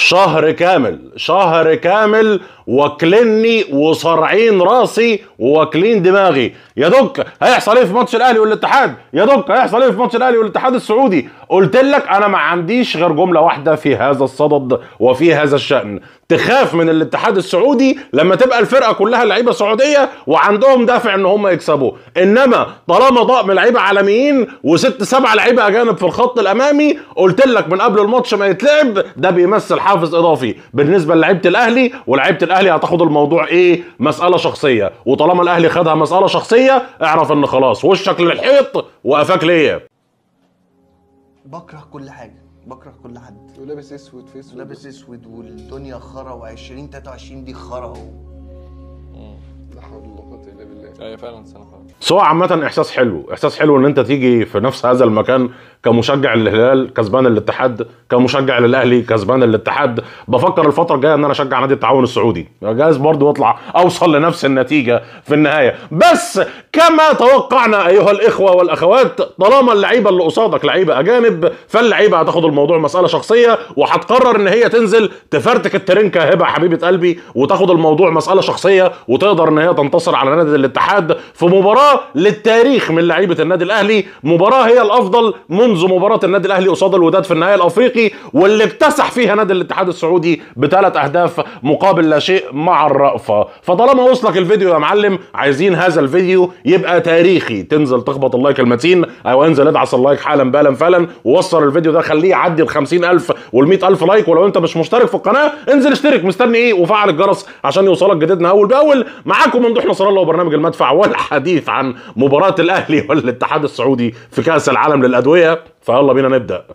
شهر كامل شهر كامل واكلني وصارعين راسي واكلين دماغي يا دوك هيحصل ايه في ماتش الاهلي والاتحاد يا دوك هيحصل ايه في ماتش الاهلي والاتحاد السعودي قلت لك انا ما عنديش غير جمله واحده في هذا الصدد وفي هذا الشان تخاف من الاتحاد السعودي لما تبقى الفرقه كلها لعيبه سعوديه وعندهم دافع ان هم يكسبوا انما طالما ضاق من لعيبه عالميين وست سبع لعيبه اجانب في الخط الامامي قلت لك من قبل الماتش ما يتلعب ده بيمثل حافز اضافي بالنسبه للعيبه الاهلي ولعيبه الاهلي هتاخد الموضوع ايه مساله شخصيه وطالما الاهلي خدها مساله شخصيه اعرف ان خلاص وشك للحيط وقفاك ليا بكره كل حاجه بكره كل حد ولابس اسود في اسود لابس اسود والدنيا خرا و20 23 دي خرا و... لا حول ولا قوه الا بالله ايوه فعلا سنه فعلا سواء عامة احساس حلو، احساس حلو ان انت تيجي في نفس هذا المكان كمشجع للهلال كسبان الاتحاد، كمشجع للاهلي كسبان الاتحاد، بفكر الفترة الجاية ان انا اشجع نادي التعاون السعودي، جايز برضه واطلع اوصل لنفس النتيجة في النهاية، بس كما توقعنا ايها الاخوة والاخوات طالما اللعيبة اللي قصادك لعيبة اجانب فاللعيبة هتاخد الموضوع مسألة شخصية وهتقرر ان هي تنزل تفرتك الترنكة هبة حبيبة قلبي وتاخد الموضوع مسألة شخصية وتقدر ان هي تنتصر على نادي الاتحاد في مباراة للتاريخ من لعيبة النادي الاهلي، مباراة هي الافضل منذ مباراة النادي الاهلي قصاد الوداد في النهائي الافريقي واللي اكتسح فيها نادي الاتحاد السعودي بثلاث اهداف مقابل لا شيء مع الرأفة، فطالما وصلك الفيديو يا معلم عايزين هذا الفيديو يبقى تاريخي، تنزل تخبط اللايك المتين او انزل ادعس اللايك حالا بالا فعلا ووصل الفيديو ده خليه يعدي ال 50000 وال 100000 لايك ولو انت مش مشترك في القناة انزل اشترك مستني ايه وفعل الجرس عشان يوصلك جديدنا اول باول معاكم ممدوح نصر الله وبرنامج المدفع والحديث عن مباراة الاهلي والاتحاد السعودي في كأس العالم للأدوية فيلا بينا نبدأ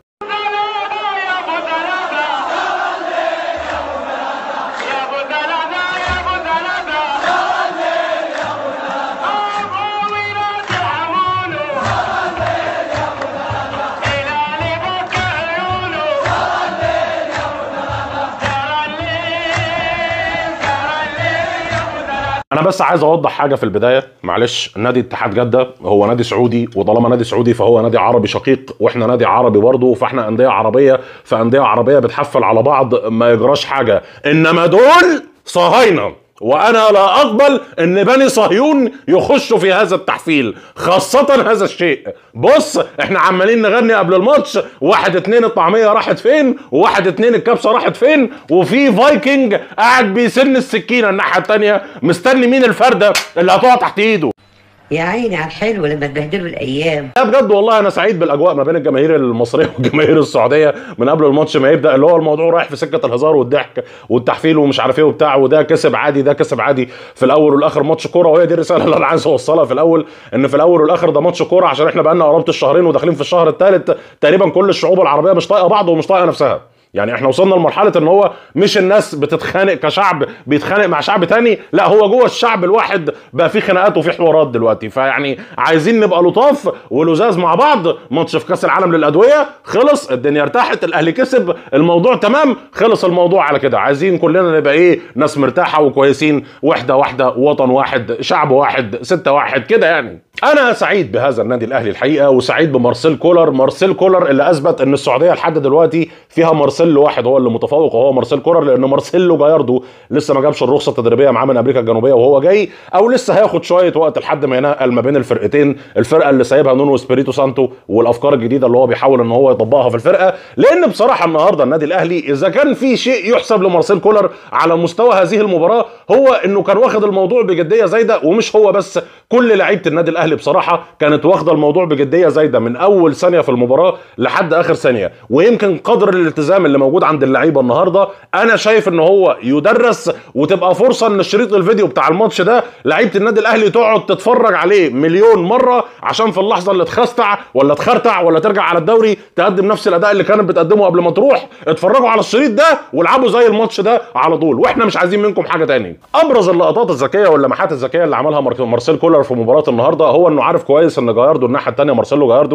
انا بس عايز اوضح حاجه في البدايه معلش نادي اتحاد جده هو نادي سعودي وطالما نادي سعودي فهو نادي عربي شقيق واحنا نادي عربي برضه فاحنا انديه عربيه فانديه عربيه بتحفل على بعض ما يجراش حاجه انما دول صهاينه وانا لا اقبل ان بني صهيون يخشوا في هذا التحفيل خاصة هذا الشيء بص احنا عمالين نغني قبل الماتش واحد اتنين الطعمية راحت فين وواحد اتنين الكبسة راحت فين وفي فايكنج قاعد بيسن السكينة الناحية التانية مستني مين الفردة اللي هتقع تحت ايده يا عيني على الحلو لما تبهدلوا الايام لا بجد والله انا سعيد بالاجواء ما بين الجماهير المصريه والجماهير السعوديه من قبل الماتش ما يبدا اللي هو الموضوع رايح في سكه الهزار والضحك والتحفيل ومش عارف ايه وبتاع وده كسب عادي ده كسب عادي في الاول والاخر ماتش كوره وهي دي الرساله اللي انا عايز اوصلها في الاول ان في الاول والاخر ده ماتش كوره عشان احنا بقالنا قرابه الشهرين وداخلين في الشهر الثالث تقريبا كل الشعوب العربيه مش طايقه بعض ومش طايقه نفسها يعني احنا وصلنا لمرحله ان هو مش الناس بتتخانق كشعب بيتخانق مع شعب تاني لا هو جوه الشعب الواحد بقى في خناقات وفي حوارات دلوقتي فيعني عايزين نبقى لطاف ولزاز مع بعض ماتش في كاس العالم للادويه خلص الدنيا ارتاحت الاهلي كسب الموضوع تمام خلص الموضوع على كده عايزين كلنا نبقى ايه ناس مرتاحه وكويسين وحده واحده وطن واحد شعب واحد ستة واحد كده يعني انا سعيد بهذا النادي الاهلي الحقيقه وسعيد بمارسيل كولر مارسيل كولر اللي اثبت ان السعوديه لحد دلوقتي فيها مارسيلو واحد هو اللي متفوق وهو مارسيل كولر لان مارسيلو جايردو لسه ما جابش الرخصه التدريبيه معاه من امريكا الجنوبيه وهو جاي او لسه هياخد شويه وقت لحد ما ينقل ما بين الفرقتين الفرقه اللي سايبها نونو سبيريتو سانتو والافكار الجديده اللي هو بيحاول ان هو يطبقها في الفرقه لان بصراحه النهارده النادي الاهلي اذا كان في شيء يحسب لمارسيل كولر على مستوى هذه المباراه هو انه كان واخد الموضوع بجديه زايده ومش هو بس كل لعيبه النادي الاهلي بصراحه كانت واخده الموضوع بجديه زايده من اول ثانيه في المباراه لحد اخر ثانيه ويمكن قدر الالتزام اللي موجود عند اللعيبه النهارده انا شايف ان هو يدرس وتبقى فرصه ان شريط الفيديو بتاع الماتش ده لعيبه النادي الاهلي تقعد تتفرج عليه مليون مره عشان في اللحظه اللي تخستع ولا تخرتع ولا ترجع على الدوري تقدم نفس الاداء اللي كانت بتقدمه قبل ما تروح اتفرجوا على الشريط ده والعبوا زي الماتش ده على طول واحنا مش عايزين منكم حاجه تاني ابرز اللقطات الذكيه واللمحات الذكيه اللي عملها مارك- مارسيل كولر في مباراه النهارده هو انه عارف كويس ان جاياردو الناحيه الثانيه مارسيلو جاياردو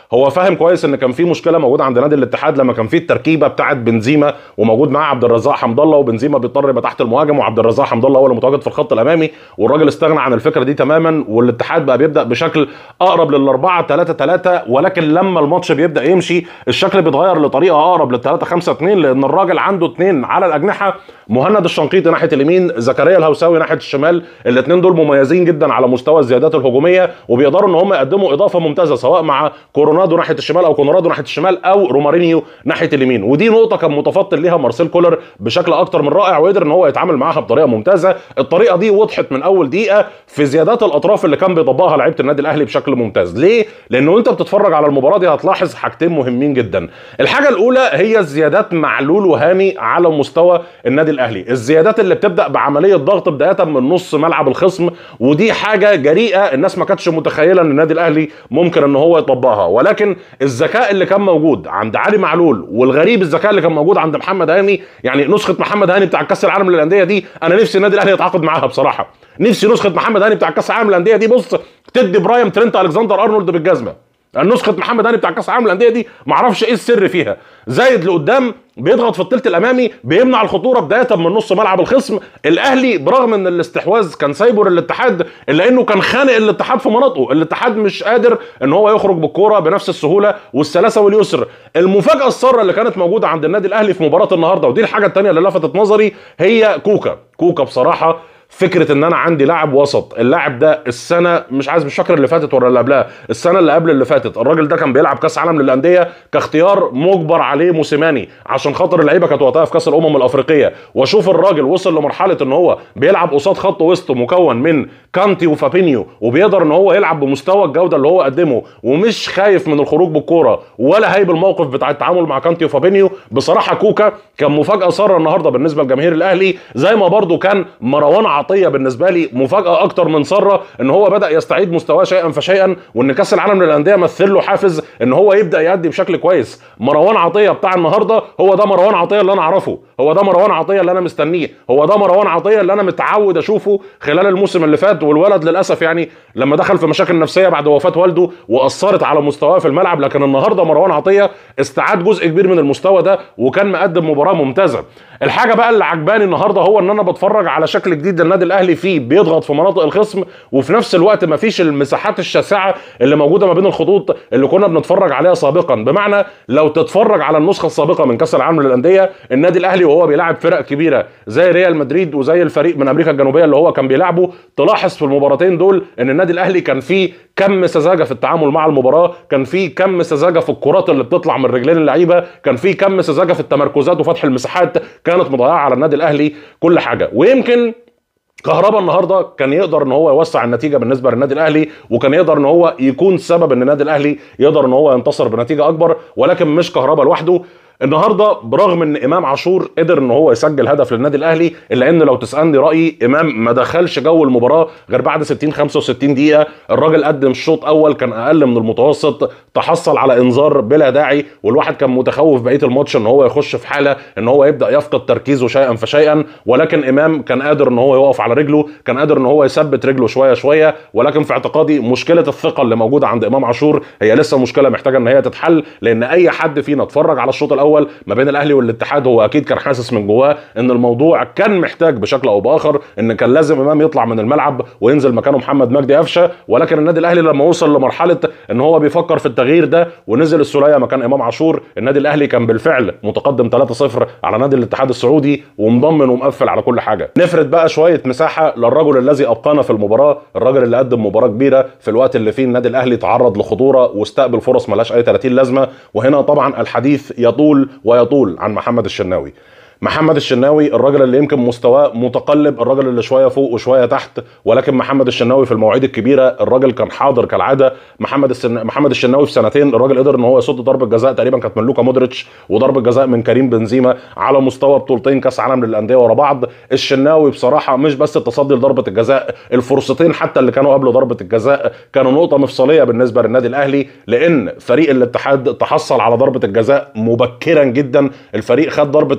هو فاهم كويس ان كان في مشكله موجوده عند نادي الاتحاد لما كان في التركيبه بتاعت بنزيما وموجود معاه عبد الرزاق حمد الله وبنزيما بيضطر يبقى تحت المهاجم وعبد الرزاق حمد الله هو اللي متواجد في الخط الامامي والراجل استغنى عن الفكره دي تماما والاتحاد بقى بيبدا بشكل اقرب للاربعه 3 3 ولكن لما الماتش بيبدا يمشي الشكل بيتغير لطريقه اقرب لل 3 5 2 لان الراجل عنده اثنين على الاجنحه مهند الشنقيطي ناحيه اليمين زكريا الهوساوي ناحيه الشمال الاثنين دول مميزين جدا على مستوى الزيادات الهجوميه وبيقدروا ان هم يقدموا اضافه ممتازه سواء مع كورونادو ناحيه الشمال او كونرادو ناحيه الشمال او رومارينيو ناحيه اليمين ودي نقطه كان متفضل ليها مارسيل كولر بشكل اكتر من رائع وقدر ان هو يتعامل معاها بطريقه ممتازه الطريقه دي وضحت من اول دقيقه في زيادات الاطراف اللي كان بيطبقها لعيبه النادي الاهلي بشكل ممتاز ليه لانه انت بتتفرج على المباراه دي هتلاحظ حاجتين مهمين جدا الحاجه الاولى هي الزيادات معلول وهاني على مستوى النادي الاهلي الزيادات اللي بتبدا بعمليه ضغط بدايه من نص ملعب الخصم ودي حاجه جريئه الناس ما كانتش متخيله ان النادي الاهلي ممكن ان هو يطبقها ولكن الذكاء اللي كان موجود عند علي معلول والغريب الذكاء اللي كان موجود عند محمد هاني يعني نسخه محمد هاني بتاع كاس العالم للانديه دي انا نفسي النادي الاهلي يتعاقد معاها بصراحه نفسي نسخه محمد هاني بتاع كاس العالم للانديه دي بص تدي برايم ترينت الكسندر ارنولد بالجزمه نسخه محمد هاني بتاع كاس العالم للانديه دي معرفش ايه السر فيها زايد لقدام بيضغط في الثلث الامامي بيمنع الخطوره بدايه من نص ملعب الخصم الاهلي برغم ان الاستحواذ كان سايبه للاتحاد الا انه كان خانق الاتحاد في مناطقه الاتحاد مش قادر ان هو يخرج بالكوره بنفس السهوله والسلاسه واليسر المفاجاه الساره اللي كانت موجوده عند النادي الاهلي في مباراه النهارده ودي الحاجه الثانيه اللي لفتت نظري هي كوكا كوكا بصراحه فكره ان انا عندي لاعب وسط اللاعب ده السنه مش عايز مش فاكر اللي فاتت ولا اللي قبلها السنه اللي قبل اللي فاتت الراجل ده كان بيلعب كاس عالم للانديه كاختيار مجبر عليه موسيماني عشان خاطر اللعيبه كانت وقتها في كاس الامم الافريقيه واشوف الراجل وصل لمرحله ان هو بيلعب قصاد خط وسط مكون من كانتي وفابينيو وبيقدر ان هو يلعب بمستوى الجوده اللي هو قدمه ومش خايف من الخروج بالكوره ولا هايب الموقف بتاع التعامل مع كانتي وفابينيو بصراحه كوكا كان مفاجاه ساره النهارده بالنسبه لجماهير الاهلي زي ما برده كان مروان عطيه بالنسبه لي مفاجاه اكتر من ساره ان هو بدا يستعيد مستواه شيئا فشيئا وان كاس العالم للانديه مثل له حافز ان هو يبدا يأدي بشكل كويس مروان عطيه بتاع النهارده هو ده مروان عطيه اللي انا اعرفه هو ده مروان عطيه اللي انا مستنيه هو ده مروان عطيه اللي انا متعود اشوفه خلال الموسم اللي فات والولد للاسف يعني لما دخل في مشاكل نفسيه بعد وفاه والده واثرت على مستواه في الملعب لكن النهارده مروان عطيه استعاد جزء كبير من المستوى ده وكان مقدم مباراه ممتازه الحاجه بقى اللي عجباني النهارده هو ان انا بتفرج على شكل جديد للنادي الاهلي فيه بيضغط في مناطق الخصم وفي نفس الوقت ما فيش المساحات الشاسعه اللي موجوده ما بين الخطوط اللي كنا بنتفرج عليها سابقا بمعنى لو تتفرج على النسخه السابقه من كاس العالم للانديه النادي الاهلي وهو بيلاعب فرق كبيره زي ريال مدريد وزي الفريق من امريكا الجنوبيه اللي هو كان بيلعبه تلاحظ في المباراتين دول ان النادي الاهلي كان فيه كم سذاجه في التعامل مع المباراه كان في كم سذاجه في الكرات اللي بتطلع من رجلين اللعيبه كان في كم سذاجه في التمركزات وفتح المساحات كانت مضيعه على النادي الاهلي كل حاجه ويمكن كهربا النهارده كان يقدر ان هو يوسع النتيجه بالنسبه للنادي الاهلي وكان يقدر ان هو يكون سبب ان النادي الاهلي يقدر ان هو ينتصر بنتيجه اكبر ولكن مش كهربا لوحده النهارده برغم ان امام عاشور قدر ان هو يسجل هدف للنادي الاهلي الا ان لو تسالني رايي امام ما دخلش جو المباراه غير بعد 60 65 دقيقه الراجل قدم شوط اول كان اقل من المتوسط تحصل على انذار بلا داعي والواحد كان متخوف بقيه الماتش ان هو يخش في حاله ان هو يبدا يفقد تركيزه شيئا فشيئا ولكن امام كان قادر ان هو يقف على رجله كان قادر ان هو يثبت رجله شويه شويه ولكن في اعتقادي مشكله الثقه اللي موجوده عند امام عاشور هي لسه مشكله محتاجه ان هي تتحل لان اي حد فينا اتفرج على الشوط الاول ما بين الاهلي والاتحاد هو اكيد كان حاسس من جواه ان الموضوع كان محتاج بشكل او باخر ان كان لازم امام يطلع من الملعب وينزل مكانه محمد مجدي قفشه ولكن النادي الاهلي لما وصل لمرحله ان هو بيفكر في التغيير ده ونزل السوليه مكان امام عاشور النادي الاهلي كان بالفعل متقدم 3-0 على نادي الاتحاد السعودي ومضمن ومقفل على كل حاجه نفرد بقى شويه مساحه للرجل الذي ابقانا في المباراه الراجل اللي قدم مباراه كبيره في الوقت اللي فيه النادي الاهلي تعرض لخطوره واستقبل فرص ملهاش اي 30 لازمه وهنا طبعا الحديث يطول ويطول عن محمد الشناوي محمد الشناوي الراجل اللي يمكن مستواه متقلب الراجل اللي شويه فوق وشويه تحت ولكن محمد الشناوي في المواعيد الكبيره الراجل كان حاضر كالعاده محمد السن... محمد الشناوي في سنتين الراجل قدر ان هو يصد ضربه جزاء تقريبا كانت من لوكا مودريتش وضربه جزاء من كريم بنزيما على مستوى بطولتين كاس عالم للانديه ورا بعض الشناوي بصراحه مش بس التصدي لضربه الجزاء الفرصتين حتى اللي كانوا قبل ضربه الجزاء كانوا نقطه مفصليه بالنسبه للنادي الاهلي لان فريق الاتحاد تحصل على ضربه الجزاء مبكرا جدا الفريق خد ضربه الجزاء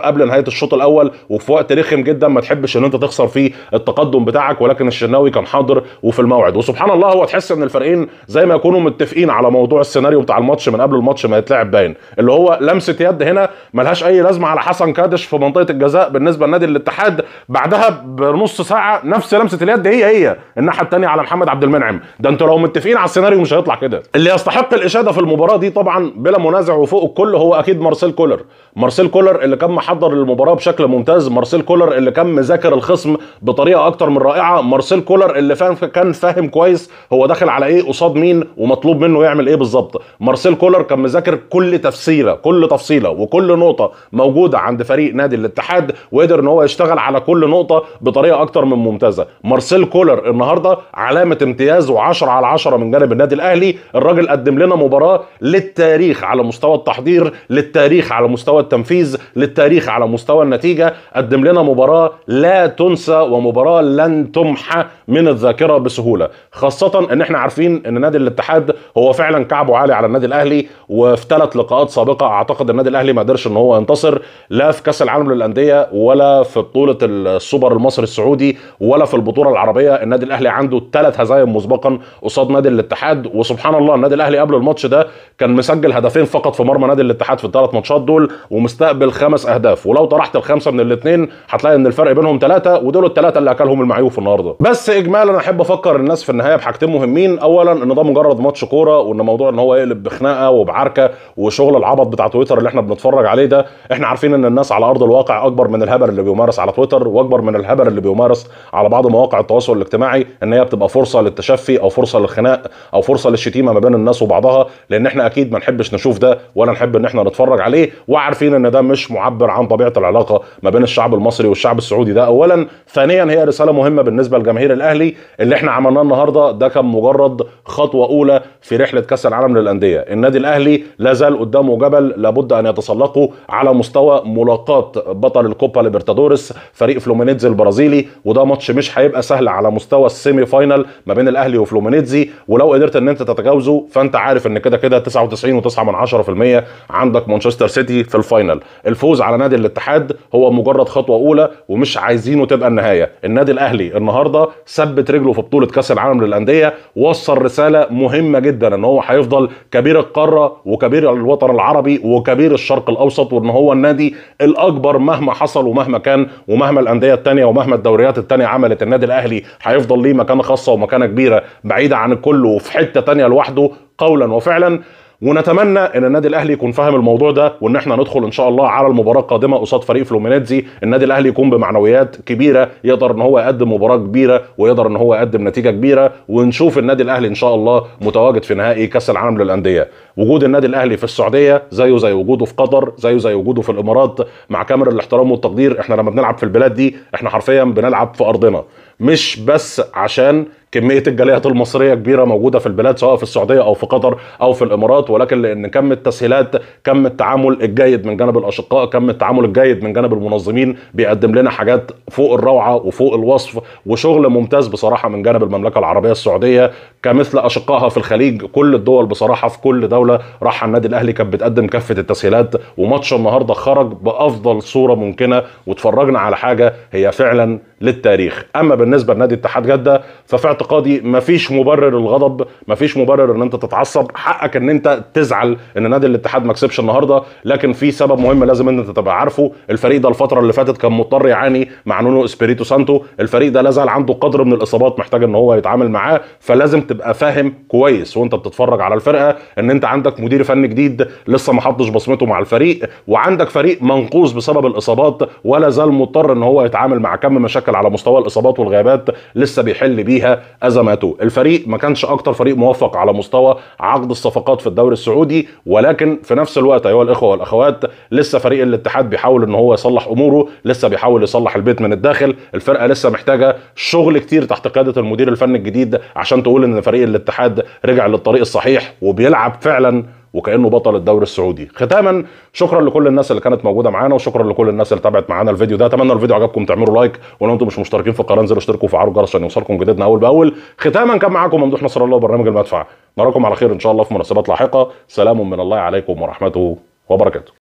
قبل نهايه الشوط الاول وفي وقت رخم جدا ما تحبش ان انت تخسر فيه التقدم بتاعك ولكن الشناوي كان حاضر وفي الموعد وسبحان الله هو تحس ان الفريقين زي ما يكونوا متفقين على موضوع السيناريو بتاع الماتش من قبل الماتش ما يتلعب باين اللي هو لمسه يد هنا ملهاش اي لازمه على حسن كادش في منطقه الجزاء بالنسبه لنادي الاتحاد بعدها بنص ساعه نفس لمسه اليد هي هي الناحيه الثانيه على محمد عبد المنعم ده انتوا لو متفقين على السيناريو مش هيطلع كده اللي يستحق الاشاده في المباراه دي طبعا بلا منازع وفوق الكل هو اكيد مارسيل كولر مارسيل كولر اللي كان محضر المباراه بشكل ممتاز مارسيل كولر اللي كان مذاكر الخصم بطريقه اكتر من رائعه مارسيل كولر اللي فاهم كان فاهم كويس هو داخل على ايه قصاد مين ومطلوب منه يعمل ايه بالظبط مارسيل كولر كان مذاكر كل تفسيره كل تفصيله وكل نقطه موجوده عند فريق نادي الاتحاد وقدر ان هو يشتغل على كل نقطه بطريقه اكتر من ممتازه مارسيل كولر النهارده علامه امتياز و10 على 10 من جانب النادي الاهلي الراجل قدم لنا مباراه للتاريخ على مستوى التحضير للتاريخ على مستوى التنفيذ للتاريخ على مستوى النتيجه قدم لنا مباراه لا تنسى ومباراه لن تمحى من الذاكره بسهوله خاصه ان احنا عارفين ان نادي الاتحاد هو فعلا كعبه عالي على النادي الاهلي وفي ثلاث لقاءات سابقه اعتقد النادي الاهلي ما قدرش ان هو ينتصر لا في كاس العالم للانديه ولا في بطوله السوبر المصري السعودي ولا في البطوله العربيه النادي الاهلي عنده ثلاث هزايم مسبقا قصاد نادي الاتحاد وسبحان الله النادي الاهلي قبل الماتش ده كان مسجل هدفين فقط في مرمى نادي الاتحاد في الثلاث ماتشات دول ومستقبل خمس اهداف ولو طرحت الخمسه من الاثنين هتلاقي ان الفرق بينهم ثلاثه ودول الثلاثه اللي اكلهم المعيوف النهارده بس اجمالا احب افكر الناس في النهايه بحاجتين مهمين اولا ان ده مجرد ماتش كوره وان موضوع ان هو يقلب بخناقه وبعركه وشغل العبط بتاع تويتر اللي احنا بنتفرج عليه ده احنا عارفين ان الناس على ارض الواقع اكبر من الهبل اللي بيمارس على تويتر واكبر من الهبل اللي بيمارس على بعض مواقع التواصل الاجتماعي ان هي بتبقى فرصه للتشفي او فرصه للخناق او فرصه للشتيمه ما بين الناس وبعضها لان احنا اكيد ما نحبش نشوف ده ولا نحب ان احنا نتفرج عليه وعارفين ان ده مش معبر عن طبيعه العلاقه ما بين الشعب المصري والشعب السعودي ده اولا ثانيا هي رساله مهمه بالنسبه لجماهير الاهلي اللي احنا عملناه النهارده ده كان مجرد خطوه اولى في رحله كاس العالم للانديه النادي الاهلي لا زال قدامه جبل لابد ان يتسلقه على مستوى ملاقاه بطل الكوبا ليبرتادوريس فريق فلومينيتزي البرازيلي وده ماتش مش هيبقى سهل على مستوى السيمي فاينال ما بين الاهلي وفلومينيتزي ولو قدرت ان انت تتجاوزه فانت عارف ان كده كده 99.9 من 10% عندك مانشستر سيتي في الفاينل الفوز على نادي الاتحاد هو مجرد خطوه اولى ومش عايزينه تبقى النهايه النادي الاهلي النهارده ثبت رجله في بطوله كاس العالم للانديه وصل رساله مهمه جدا ان هو هيفضل كبير القاره وكبير الوطن العربي وكبير الشرق الاوسط وان هو النادي الاكبر مهما حصل ومهما كان ومهما الانديه الثانيه ومهما الدوريات الثانيه عملت النادي الاهلي هيفضل ليه مكانه خاصه ومكانه كبيره بعيده عن الكل وفي حته ثانيه لوحده قولا وفعلا ونتمنى ان النادي الاهلي يكون فاهم الموضوع ده وان احنا ندخل ان شاء الله على المباراه القادمه قصاد فريق فلومينيتزي النادي الاهلي يكون بمعنويات كبيره يقدر ان هو يقدم مباراه كبيره ويقدر ان هو يقدم نتيجه كبيره ونشوف النادي الاهلي ان شاء الله متواجد في نهائي كاس العالم للانديه وجود النادي الاهلي في السعوديه زيه زي وجوده في قطر زيه زي وجوده في الامارات مع كاميرا الاحترام والتقدير احنا لما بنلعب في البلاد دي احنا حرفيا بنلعب في ارضنا مش بس عشان كميه الجاليات المصريه كبيره موجوده في البلاد سواء في السعوديه او في قطر او في الامارات ولكن لان كم التسهيلات كم التعامل الجيد من جانب الاشقاء كم التعامل الجيد من جانب المنظمين بيقدم لنا حاجات فوق الروعه وفوق الوصف وشغل ممتاز بصراحه من جانب المملكه العربيه السعوديه كمثل اشقائها في الخليج كل الدول بصراحه في كل دوله راح النادي الاهلي كانت بتقدم كافه التسهيلات وماتش النهارده خرج بافضل صوره ممكنه واتفرجنا على حاجه هي فعلا للتاريخ اما بالنسبه لنادي اتحاد جده ففي اعتقادي مفيش مبرر للغضب مفيش مبرر ان انت تتعصب حقك ان انت تزعل ان نادي الاتحاد ما كسبش النهارده لكن في سبب مهم لازم انت تبقى عارفه الفريق ده الفتره اللي فاتت كان مضطر يعاني مع نونو اسبيريتو سانتو الفريق ده لازال عنده قدر من الاصابات محتاج ان هو يتعامل معاه فلازم تبقى فاهم كويس وانت بتتفرج على الفرقه ان انت عندك مدير فني جديد لسه ما حطش بصمته مع الفريق وعندك فريق منقوص بسبب الاصابات ولا زال مضطر ان هو يتعامل مع كم مشاكل على مستوى الاصابات والغيابات لسه بيحل بيها ازماته الفريق ما كانش اكتر فريق موفق على مستوى عقد الصفقات في الدوري السعودي ولكن في نفس الوقت ايها الاخوه والاخوات لسه فريق الاتحاد بيحاول ان هو يصلح اموره لسه بيحاول يصلح البيت من الداخل الفرقه لسه محتاجه شغل كتير تحت قياده المدير الفني الجديد عشان تقول ان فريق الاتحاد رجع للطريق الصحيح وبيلعب فعلا وكانه بطل الدوري السعودي ختاما شكرا لكل الناس اللي كانت موجوده معانا وشكرا لكل الناس اللي تابعت معانا الفيديو ده اتمنى الفيديو عجبكم تعملوا لايك ولو انتم مش مشتركين في القناه انزلوا اشتركوا وفعلوا الجرس عشان يوصلكم جديدنا اول باول ختاما كان معاكم ممدوح نصر الله وبرنامج المدفع نراكم على خير ان شاء الله في مناسبات لاحقه سلام من الله عليكم ورحمته وبركاته